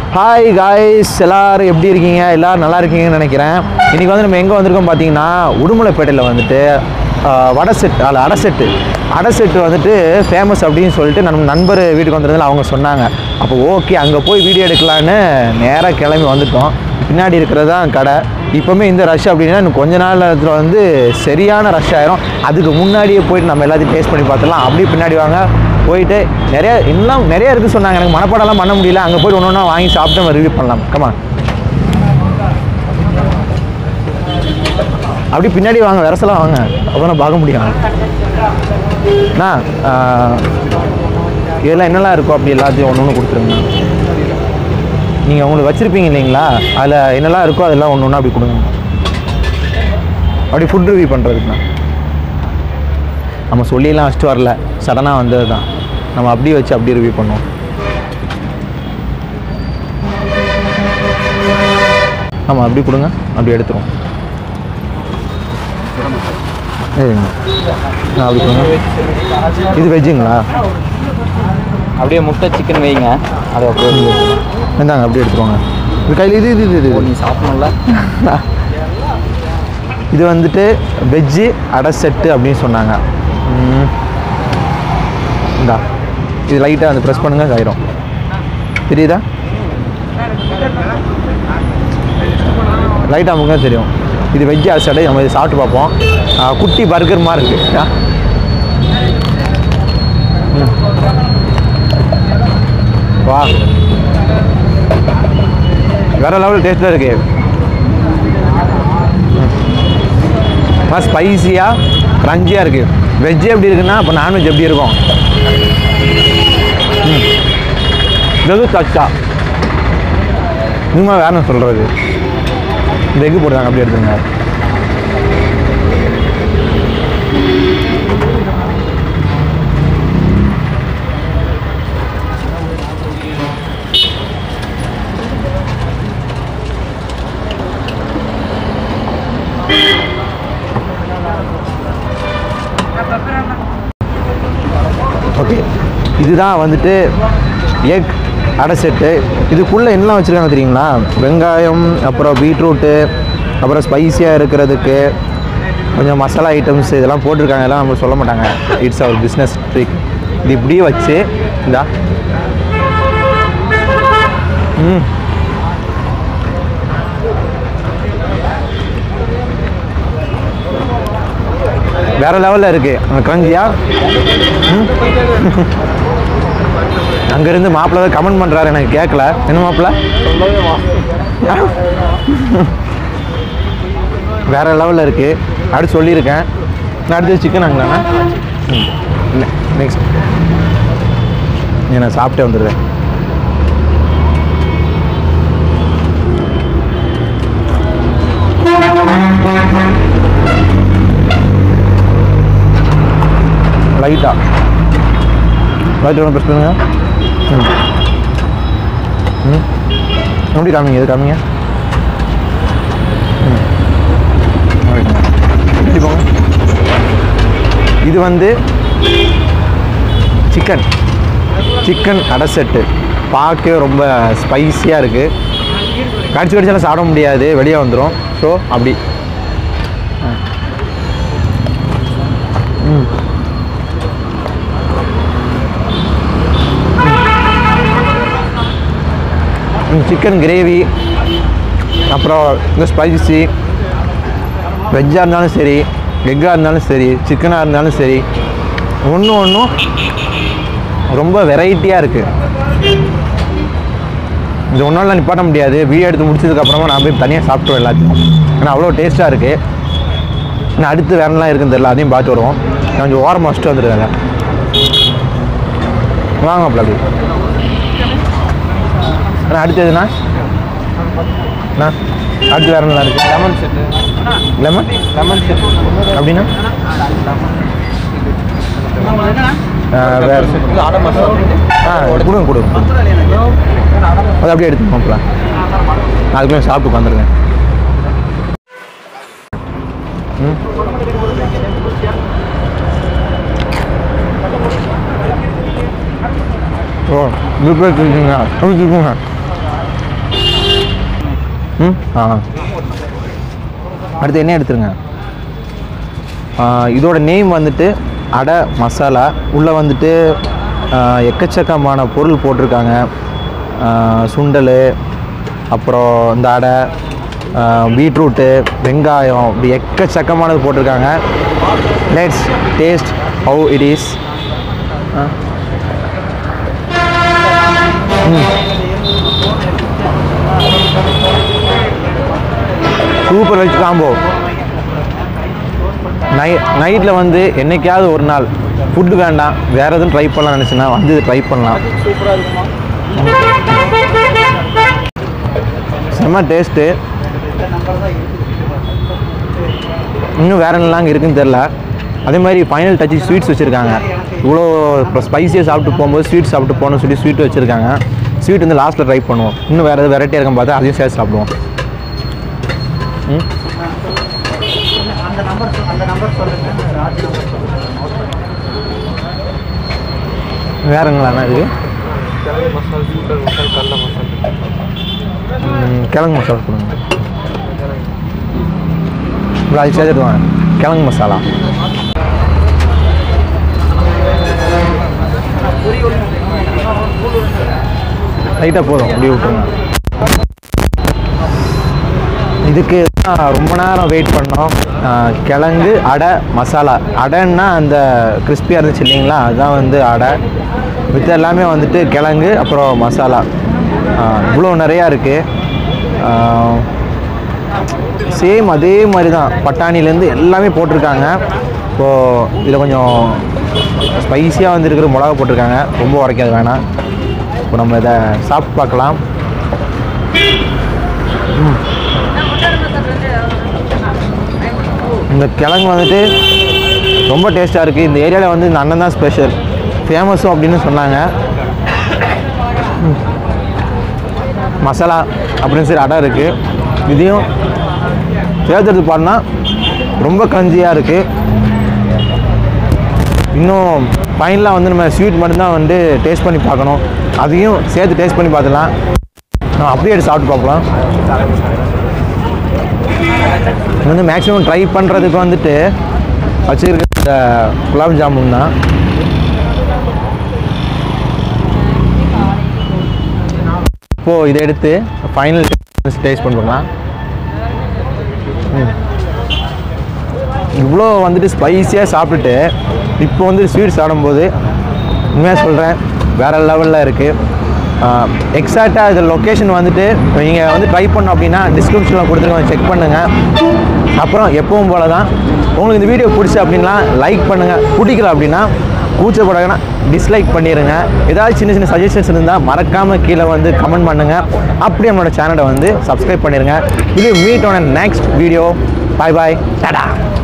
Hi guys எல்லாரும் எப்படி இருக்கீங்க எல்லாரும் நல்லா இருக்கீங்கன்னு நினைக்கிறேன் இன்றைக்கி வந்து நம்ம எங்கே வந்திருக்கோம் பார்த்தீங்கன்னா உடுமலைப்பேட்டையில் வந்துட்டு ஆஹ், வடை செட் அல்ல அடை செட்டு அடை செட்டு வந்துட்டு ஃபேமஸ் அப்படின்னு சொல்லிட்டு நம்ம நண்பர் வீட்டுக்கு வந்திருந்தால அவங்க சொன்னாங்க அப்போ ஓகே அங்கே போய் வீடியோ எடுக்கலான்னு நேராக கிளம்பி வந்துட்டோம் பின்னாடி இருக்கிறது தான் கடை இப்போவுமே இந்த ரஷ் அப்படின்னா இன்னும் கொஞ்ச நாள் நேரத்தில் வந்து சரியான ரஷ் ஆயிரும் அதுக்கு முன்னாடியே போயிட்டு நம்ம எல்லாத்தையும் டேஸ்ட் பண்ணி பார்த்துலாம் அப்படியே பின்னாடி வாங்க போயிட்டு நிறைய இன்னும் நிறைய இருக்குது சொன்னாங்க எனக்கு மனப்பாடம்லாம் பண்ண முடியல அங்கே போய் ஒன்று ஒன்றா வாங்கி சாப்பிட்டு நம்ம ரிவ்யூ பண்ணலாம் கமா அப்படி பின்னாடி வாங்க விரசலாம் வாங்க அப்புறம் பார்க்க முடியும் அண்ணா ஆஹ், இதெல்லாம் என்னெல்லாம் இருக்கோ அப்படி எல்லாத்தையும் ஒன்று ஒன்று கொடுத்துருங்கண்ணா நீங்கள் உங்களுக்கு வச்சுருப்பீங்க இல்லைங்களா அதில் என்னெல்லாம் இருக்கோ அதெல்லாம் ஒன்று ஒன்றா அப்படி கொடுங்க அப்படி ஃபுட் ரிவ்யூ பண்ணுறதுக்குண்ணா நம்ம சொல்லியெல்லாம் வச்சுட்டு வரல சடனாக வந்தது தான் நம்ம அப்படியே வச்சு அப்படியே ரிவ்யூ பண்ணுவோம் ஆமாம் அப்படி கொடுங்க அப்படி எடுத்துருவோம் ஏங்க ஆ, அப்படி கொடுங்க இது வெஜ்ஜுங்களா அப்படியே முட்டை சிக்கன் வைங்க அதை அப்படியே இந்தாங்க அப்படியே எடுத்துருவாங்க இது கையில் இது இது இது இது நீ சாப்பிடணும்ல இது வந்துட்டு வெஜ்ஜு அடை செட்டு அப்படின்னு சொன்னாங்க ம். இந்தா இது லைட்டாக வந்து ப்ரெஸ் பண்ணுங்க ஆயிரும் தெரியுதா லைட்டாக அமுங்க தெரியும் இது வெஜ் அடை செட்டு நம்ம இது சாப்பிட்டு பார்ப்போம் ஆ, குட்டி பர்கர் மாதிரி இருக்கு ம். வா வேற லெவல் டேஸ்ட்டாக இருக்கு ஸ்பைசியாக க்ரன்ச்சியாக இருக்குது வெஜ் எப்படி இருக்குன்னா அப்போ நான்வெஜ் எப்படி இருக்கும் ம். வெகு தச்சா இன்னுமா வேற சொல்கிறது இந்த எக்கு போடுறாங்க அப்படி எடுத்துங்க ஓகே இதுதான் வந்துட்டு எக் அடை செட்டு இதுக்குள்ளே என்னலாம் வச்சுருக்காங்க தெரியுங்களா வெங்காயம் அப்புறம் பீட்ரூட்டு அப்புறம் ஸ்பைசியாக இருக்கிறதுக்கு கொஞ்சம் மசாலா ஐட்டம்ஸ் இதெல்லாம் போட்டிருக்காங்க எல்லாம் நம்ம சொல்ல மாட்டாங்க இட்ஸ் அவர் பிஸ்னஸ் ட்ரிக் இது இப்படியே வச்சு இந்தா ம் வேற லெவலில் இருக்குது கிரஞ்சியா அங்கேருந்து மாப்பிள்ள தான் கமெண்ட் பண்ணுறாரு எனக்கு கேட்கல என்ன மாப்பிள்ள வேற லெவலில் இருக்குது அடுத்து சொல்லியிருக்கேன் நான் அடுத்து சிக்கன் அங்களாண்ணா இல்லை நெக்ஸ்ட் நான் சாப்பிட்டே வந்துடுறேன் லைட்டாக லைட் ஒன்று ப்ரெஸ் பண்ணுங்க ம் ம் எப்படி காமிங்க இது காமிங்க ம் ரைட்டுங்க. இப்படி போங்க இது வந்து சிக்கன் சிக்கன் அடை செட்டு பார்க்கவே ரொம்ப ஸ்பைஸியாக இருக்குது கடிச்சு கடிச்சாலும் சாப்பிட முடியாது வெளியே வந்துடும் ஸோ அப்படி ஆ. ம் சிக்கன் கிரேவி அப்புறம் இந்த ஸ்பைசி வெஜ்ஜாக இருந்தாலும் சரி எக்காக இருந்தாலும் சரி சிக்கனாக இருந்தாலும் சரி ஒன்று ஒன்றும் ரொம்ப வெரைட்டியாக இருக்குது இது ஒன்றால் நிப்பாட்ட முடியாது வீடியோ எடுத்து முடிச்சதுக்கப்புறமா நான் போய் தனியாக சாப்பிட்டுருவேன் எல்லாத்தையும் ஏன்னா அவ்வளோ டேஸ்ட்டாக இருக்குது இன்னும் அடுத்து வேறெல்லாம் இருக்குன்னு தெரியல அதையும் பார்த்து வருவோம் நான் கொஞ்சம் ஓரமாக வச்சுட்டு வந்துருக்காங்க வாங்கப்பல அப்படி அண்ணா அடுத்து எதுண்ணா அண்ணா அடுத்து வேற நல்லா இருக்கு lemon set lemon lemon set அப்படின்னா ஆ, வேற இது அடை மசாலா ஆ கொடுங்க கொடுங்க அது அப்படியே எடுத்து மாப்பிள்ள நான் அதுக்குள்ளே சாப்பிட்டு உட்காந்துருக்கேன் ம் ஓ இது பேர் இருக்குங்க இருக்குங்க ம் ஆ அடுத்து என்ன எடுத்துருங்க ஆ, இதோட நேம் வந்துட்டு அடை மசாலா உள்ளே வந்துட்டு ஆ, எக்கச்சக்கமான பொருள் போட்டிருக்காங்க ஆ, சுண்டல் அப்புறம் இந்த அடை ஆ, பீட்ரூட்டு வெங்காயம் இப்படி எக்கச்சக்கமானது போட்டிருக்காங்க let's taste how it is super veg combo நை நைட்டில் வந்து என்னைக்காவது ஒரு நாள் ஃபுட்டு வேண்டாம் வேறு எதுவும் ட்ரை பண்ணலாம் நினச்சின்னா வந்து இது ட்ரை பண்ணலாம் செம்ம டேஸ்ட்டு இன்னும் வேற என்னலாம் அங்கே இருக்குன்னு தெரில அதே மாதிரி ஃபைனல் டச்சு ஸ்வீட்ஸ் வச்சுருக்காங்க இவ்வளோ இப்போ ஸ்பைசியாக சாப்பிட்டு போகும்போது ஸ்வீட் சாப்பிட்டு போகணும்னு சொல்லி ஸ்வீட் வச்சுருக்காங்க ஸ்வீட் வந்து லாஸ்ட்டில் ட்ரை பண்ணுவோம் இன்னும் வேறு எதாவது வெரைட்டியாக இருக்கும் பார்த்தா அதையும் சேர்த்து சாப்பிடுவோம் ம் வேறங்களாண்ணா இது ம், கிழங்கு மசாலா கொடுங்க இல்லை அது சேர்த்துடுவாங்க கிழங்கு மசாலா லைட்டாக போதும் அப்படி விட்டுருங்க இதுக்கு தான் ரொம்ப நேரம் வெயிட் பண்ணோம் ஆஹ் கிழங்கு அடை மசாலா அடைன்னா அந்த கிறிஸ்பியாக இருந்துச்சு இல்லைங்களா அதுதான் வந்து அடை மித்த எல்லாமே வந்துட்டு கிழங்கு அப்புறம் மசாலா ஆஹ் இவ்வளோ நிறையா இருக்குது சேம் அதே மாதிரி தான் பட்டாணிலேருந்து எல்லாமே போட்டிருக்காங்க இப்போது இதில் கொஞ்சம் ஸ்பைஸியாக வந்து இருக்கிற மிளகா போட்டிருக்காங்க ரொம்ப உரைக்காது வேணாம் இப்போ நம்ம இதை சாப்பிட்டு பார்க்கலாம் இந்த கிழங்கு வந்துட்டு ரொம்ப டேஸ்ட்டாக இருக்குது இந்த ஏரியாவில் வந்து இந்த அண்ணன் தான் ஸ்பெஷல் ஃபேமஸும் அப்படின்னு சொன்னாங்க ம். மசாலா அப்படின்னு சரி அடை இருக்குது இதையும் சேர்த்துட்டு பாருன்னா ரொம்ப கஞ்சியாக இருக்குது இன்னும் ஃபைனலாக வந்து நம்ம ஸ்வீட் மட்டும்தான் வந்து டேஸ்ட் பண்ணி பார்க்கணும் அதையும் சேர்த்து டேஸ்ட் பண்ணி பார்த்துலாம் நான் அப்படியே எடுத்து சாப்பிட்டு பார்க்கலாம் இது வந்து மேக்ஸிமம் ட்ரை பண்ணுறதுக்கு வந்துட்டு வச்சுருக்க இந்த குலாப் ஜாமுன் தான் இப்போது இதை எடுத்து ஃபைனல் டேஸ்ட் பண்ணுறோம்னா இவ்வளோ வந்துட்டு ஸ்பைஸியாக சாப்பிட்டுட்டு இப்போ வந்து ஸ்வீட் சாப்பிடும்போது உண்மையாக சொல்கிறேன் வேறு லெவலில் இருக்குது எக்ஸாக்டாக இது லொக்கேஷன் வந்துட்டு நீங்கள் வந்து ட்ரை பண்ணோம் அப்படின்னா டிஸ்கிரிப்ஷனில் கொடுத்துருக்கோம் செக் பண்ணுங்கள் அப்புறம் எப்பவும் போல தான் உங்களுக்கு இந்த வீடியோ பிடிச்சி அப்படின்னா லைக் பண்ணுங்கள் பிடிக்கல அப்படின்னா கூச்சப்படாதுன்னா டிஸ்லைக் பண்ணிடுங்க ஏதாவது சின்ன சின்ன சஜஷன்ஸ் இருந்தால் மறக்காமல் கீழே வந்து கமெண்ட் பண்ணுங்கள் அப்படியே நம்மளோட சேனலை வந்து சப்ஸ்கிரைப் பண்ணிடுங்க இது meet on next video bye bye Tata